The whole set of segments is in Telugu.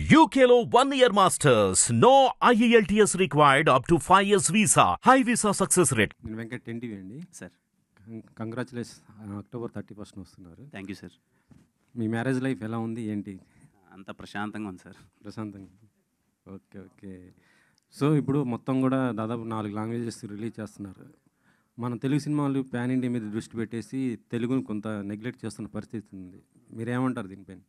UKLO one year masters. No IELTS required up to 5 years visa. High visa success rate. నేను వెంకట్ ఎన్టీవీ అండి sir congratulation October thirty first వస్తున్నారు థ్యాంక్ యూ సార్ మీ మ్యారేజ్ లైఫ్ ఎలా ఉంది ఏంటి అంత ప్రశాంతంగా ఉంది సార్ ప్రశాంతంగా ఓకే ఓకే సో ఇప్పుడు మొత్తం కూడా దాదాపు నాలుగు లాంగ్వేజెస్ రిలీజ్ చేస్తున్నారు మన తెలుగు సినిమాలు ప్యాన్ ఇండియా మీద దృష్టి పెట్టేసి తెలుగుని కొంత నెగ్లెక్ట్ చేస్తున్న పరిస్థితి ఉంది మీరేమంటారు దీనిపైన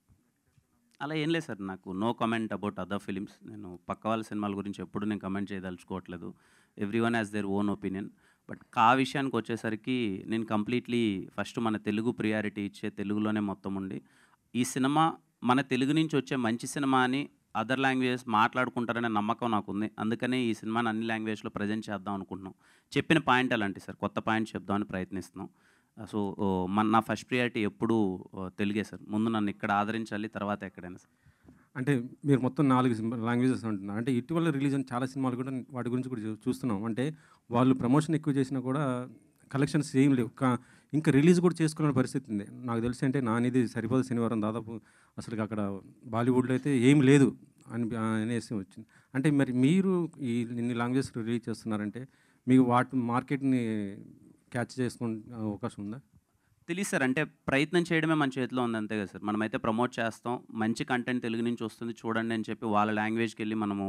అలా ఏం లేదు సార్ నాకు no comment about other films నేను పక్క వాళ్ళ సినిమాల గురించి ఎప్పుడు నేను కమెంట్ చేయదలుచుకోవట్లేదు everyone has their own opinion but ఆ విషయానికి వచ్చేసరికి నేను కంప్లీట్లీ ఫస్ట్ మన తెలుగు ప్రియారిటీ ఇచ్చే తెలుగులోనే మొత్తం ఉండి ఈ సినిమా మన తెలుగు నుంచి వచ్చే మంచి సినిమా అని అదర్ లాంగ్వేజెస్ మాట్లాడుకుంటారనే నమ్మకం నాకు ఉంది అందుకనే ఈ సినిమాని అన్ని లాంగ్వేజ్లో ప్రజెంట్ చేద్దాం అనుకుంటున్నాం చెప్పిన పాయింట్ అలాంటి సార్ కొత్త పాయింట్ చెప్దామని ప్రయత్నిస్తున్నాం సో మన నా ఫస్ట్ ప్రియారిటీ ఎప్పుడూ ఆ, తెలుగే సార్ ముందు నన్ను ఇక్కడ ఆదరించాలి తర్వాత ఎక్కడైనా సార్ అంటే మీరు మొత్తం నాలుగు లాంగ్వేజెస్ అంటున్నారు అంటే ఇటీవల రిలీజ్ అయిన చాలా సినిమాలు కూడా వాటి గురించి కూడా చూ- చూస్తున్నాం అంటే వాళ్ళు ప్రమోషన్ ఎక్కువ చేసినా కూడా కలెక్షన్స్ ఏం లేవు కా ఇంకా రిలీజ్ కూడా చేసుకునే పరిస్థితి ఉంది నాకు తెలిసి అంటే నానిది సరిపోదు శనివారం దాదాపు అసలు అక్కడ బాలీవుడ్లో అయితే ఏం లేదు అని అనేసి వచ్చింది అంటే మరి మీరు ఈ ఇన్ని లాంగ్వేజెస్ రిలీజ్ చేస్తున్నారంటే మీకు వాటి మార్కెట్ని క్యాచ్ చేసుకునే అవకాశం ఉందా తెలియదు సార్ అంటే ప్రయత్నం చేయడమే మన చేతిలో ఉంది అంతే కదా సార్ మనమైతే ప్రమోట్ చేస్తాం మంచి కంటెంట్ తెలుగు నుంచి వస్తుంది చూడండి అని చెప్పి వాళ్ళ లాంగ్వేజ్కి వెళ్ళి మనము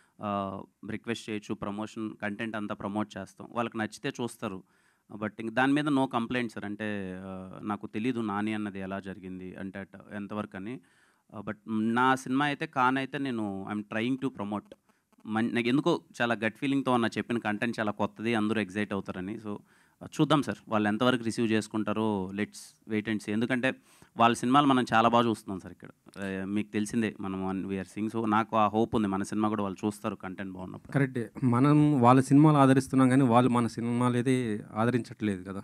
రిక్వెస్ట్ చేయొచ్చు ప్రమోషన్ కంటెంట్ అంతా ప్రమోట్ చేస్తాం వాళ్ళకి నచ్చితే చూస్తారు బట్ ఇంక దాని మీద నో కంప్లైంట్ సార్ అంటే ఆ, నాకు తెలీదు నాని అన్నది ఎలా జరిగింది అంటే అట్ ఎంతవరకు అని బట్ నా సినిమా అయితే కానైతే నేను ఐఎమ్ ట్రయింగ్ టు ప్రమోట్ మన్ నాకు ఎందుకో చాలా గట్ ఫీలింగ్తో ఉన్న చెప్పిన కంటెంట్ చాలా కొత్తది అందరూ ఎగ్జైట్ అవుతారని సో చూద్దాం సార్ వాళ్ళు ఎంతవరకు రిసీవ్ చేసుకుంటారో లెట్స్ వెయిట్ అండ్ సీ ఎందుకంటే వాళ్ళ సినిమాలు మనం చాలా బాగా చూస్తున్నాం సార్ ఇక్కడ ఆ, మీకు తెలిసిందే మనం వీఆర్ సింగ్ సో నాకు ఆ హోప్ ఉంది మన సినిమా కూడా వాళ్ళు చూస్తారు కంటెంట్ బాగున్నప్పుడు కరెక్టే మనం వాళ్ళ సినిమాలు ఆదరిస్తున్నాం కానీ వాళ్ళు మన సినిమాలు అయితే ఆదరించట్లేదు కదా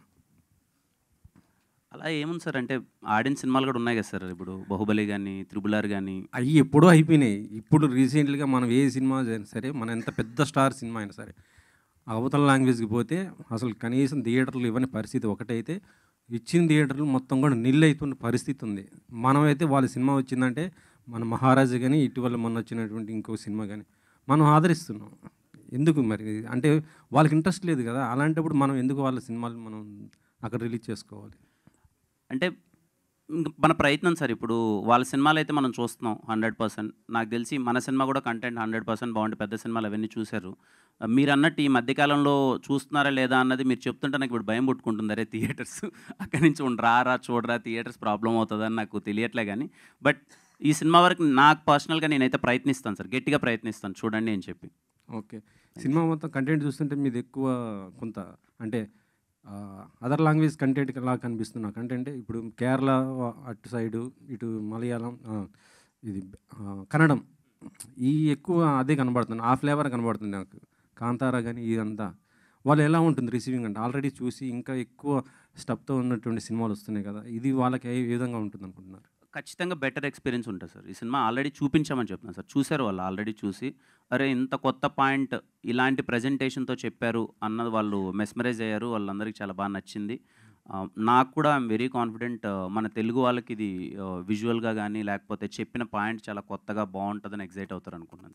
అలా ఏముంది సార్ అంటే ఆడిన సినిమాలు కూడా ఉన్నాయి కదా సార్ ఇప్పుడు బాహుబలి కానీ త్రిబులార్ కానీ అవి ఎప్పుడో అయిపోయినాయి ఇప్పుడు రీసెంట్గా మనం ఏ సినిమా అయినా సరే మన ఎంత పెద్ద స్టార్ సినిమా అయినా సరే అవతల లాంగ్వేజ్కి పోతే అసలు కనీసం థియేటర్లు ఇవ్వని పరిస్థితి ఒకటైతే ఇచ్చిన థియేటర్లు మొత్తం కూడా నిల్ అవుతున్న పరిస్థితి ఉంది మనమైతే వాళ్ళ సినిమా వచ్చిందంటే మన మహారాజు కానీ ఇటీవల మొన్న వచ్చినటువంటి ఇంకో సినిమా కానీ మనం ఆదరిస్తున్నాం ఎందుకు మరి అంటే వాళ్ళకి ఇంట్రెస్ట్ లేదు కదా అలాంటప్పుడు మనం ఎందుకు వాళ్ళ సినిమాలు మనం అక్కడ రిలీజ్ చేసుకోవాలి అంటే ఇంక మన ప్రయత్నం సార్ ఇప్పుడు వాళ్ళ సినిమాలు అయితే మనం చూస్తున్నాం హండ్రెడ్ పర్సెంట్ నాకు తెలిసి మన సినిమా కూడా కంటెంట్ హండ్రెడ్ పర్సెంట్ బాగుంటే పెద్ద సినిమాలు అవన్నీ చూశారు మీరు అన్నట్టు ఈ మధ్యకాలంలో చూస్తున్నారా లేదా అన్నది మీరు చెప్తుంటే నాకు ఇప్పుడు భయం పుట్టుకుంటుంది అరే థియేటర్స్ అక్కడి నుంచి ఉండి రారా చూడరా థియేటర్స్ ప్రాబ్లం అవుతుందని నాకు తెలియట్లే కానీ బట్ ఈ సినిమా వరకు నాకు పర్సనల్గా నేనైతే ప్రయత్నిస్తాను సార్ గట్టిగా ప్రయత్నిస్తాను చూడండి అని చెప్పి ఓకే సినిమా మొత్తం కంటెంట్ చూస్తుంటే మీది ఎక్కువ కొంత అంటే అదర్ లాంగ్వేజ్ కంటెంట్ లా కనిపిస్తుంది నాకు అంటే ఇప్పుడు కేరళ అటు సైడు ఇటు మలయాళం ఆ, ఇది ఆ, కన్నడం ఈ ఎక్కువ అదే కనబడుతుంది ఆ ఫ్లేవర్ కనబడుతుంది నాకు కాంతారా కానీ ఇదంతా వాళ్ళు ఎలా ఉంటుంది రిసీవింగ్ అంటే ఆల్రెడీ చూసి ఇంకా ఎక్కువ స్టప్తో ఉన్నటువంటి సినిమాలు వస్తున్నాయి కదా ఇది వాళ్ళకి ఏ విధంగా ఉంటుంది అనుకుంటున్నారు ఖచ్చితంగా బెటర్ ఎక్స్పీరియన్స్ ఉంటుంది సార్ ఈ సినిమా ఆల్రెడీ చూపించామని చెప్తున్నాను సార్ చూశారు వాళ్ళు ఆల్రెడీ చూసి అరే ఇంత కొత్త పాయింట్ ఇలాంటి ప్రజెంటేషన్తో చెప్పారు అన్నది వాళ్ళు మెస్మరైజ్ అయ్యారు వాళ్ళందరికీ చాలా బాగా నచ్చింది ఆ, నాకు కూడా ఐఎమ్ వెరీ కాన్ఫిడెంట్ మన తెలుగు వాళ్ళకి ఇది విజువల్గా కానీ లేకపోతే చెప్పిన పాయింట్ చాలా కొత్తగా బాగుంటుందని ఎగ్జైట్ అవుతారు అనుకున్నాను